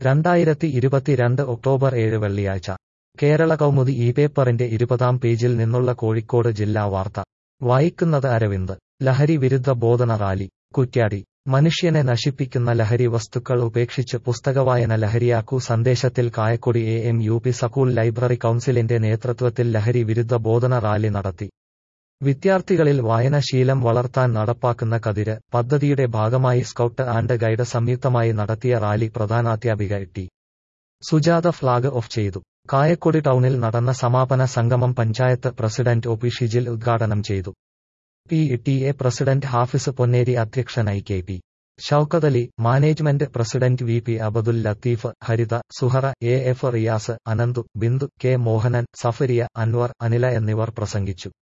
രണ്ടായിരത്തി ഇരുപത്തിരണ്ട് ഒക്ടോബർ ഏഴ് വെള്ളിയാഴ്ച കേരള കൗമുദി ഈ പേപ്പറിന്റെ ഇരുപതാം പേജിൽ നിന്നുള്ള കോഴിക്കോട് ജില്ലാ വാർത്ത വായിക്കുന്നത് അരവിന്ദ് ലഹരി വിരുദ്ധ ബോധന റാലി കുറ്റ്യാടി മനുഷ്യനെ നശിപ്പിക്കുന്ന ലഹരി വസ്തുക്കൾ ഉപേക്ഷിച്ച് പുസ്തകവായന ലഹരിയാക്കൂ സന്ദേശത്തിൽ Kayakkodi A M U P school library കൗൺസിലിന്റെ നേതൃത്വത്തിൽ ലഹരി വിരുദ്ധ ബോധന റാലി നടത്തി വിദ്യാർത്ഥികളിൽ വായനശീലം വളർത്താൻ നടപ്പാക്കുന്ന കതിര് പദ്ധതിയുടെ ഭാഗമായി സ്കൗട്ട് ആൻഡ് ഗൈഡ് സംയുക്തമായി നടത്തിയ റാലി പ്രധാനാധ്യാപിക ടി സുജാത ഫ്ളാഗ് ഓഫ് ചെയ്തു കായക്കൊടി ടൗണിൽ നടന്ന സമാപന സംഗമം panchayat president O P Shijil ഉദ്ഘാടനം ചെയ്തു P T A president Hafis Ponneri അധ്യക്ഷനായി K P Shoukathali management president V P Abdul Latheef Haritha Suhara A F Riyas Ananthu Bindu K Mohanan Safariya Anwar Anila എന്നിവർ പ്രസംഗിച്ചു